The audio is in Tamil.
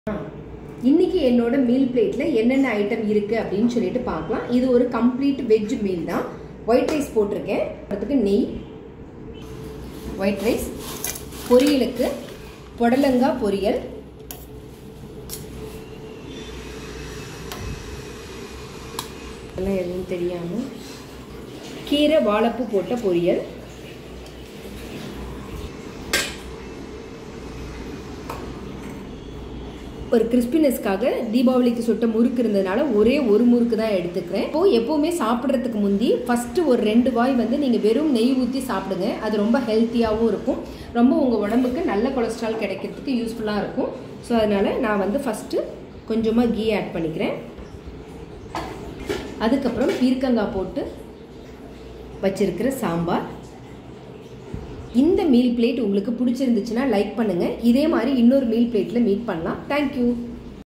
இன்னைக்கு என்னோட மீல் பிளேட்ல என்னென்ன ஐட்டம் இருக்கு அப்படின்னு சொல்லிட்டு பார்க்கலாம் இது ஒரு கம்ப்ளீட் வெஜ் மீல் தான் ஒயிட் ரைஸ் போட்டிருக்கேன் அதுக்கு நெய் ஒயிட் ரைஸ் பொரியலுக்கு புடலங்காய் பொரியல் அதெல்லாம் எதுவும் தெரியாமல் கீரை வாழைப்பூ போட்ட பொரியல் ஒரு கிறிஸ்பினஸ்க்காக தீபாவளிக்கு சுட்ட முறுக்கு இருந்ததுனால ஒரே ஒரு முறுக்கு தான் எடுத்துக்கிறேன் இப்போ எப்போவுமே சாப்பிட்றதுக்கு முந்தி ஃபஸ்ட்டு ஒரு ரெண்டு வாய் வந்து நீங்கள் வெறும் நெய் ஊற்றி சாப்பிடுங்க அது ரொம்ப ஹெல்த்தியாகவும் இருக்கும் ரொம்ப உங்கள் உடம்புக்கு நல்ல கொலஸ்ட்ரால் கிடைக்கிறதுக்கு யூஸ்ஃபுல்லாக இருக்கும் ஸோ அதனால் நான் வந்து ஃபஸ்ட்டு கொஞ்சமாக கீ ஆட் பண்ணிக்கிறேன் அதுக்கப்புறம் பீர்க்கங்காய் போட்டு வச்சிருக்கிற சாம்பார் இந்த மீல் பிளேட் உங்களுக்கு பிடிச்சிருந்துச்சுன்னா லைக் பண்ணுங்கள் இதே மாதிரி இன்னொரு மீல் பிளேட்டில் மீட் பண்ணலாம் தேங்க்யூ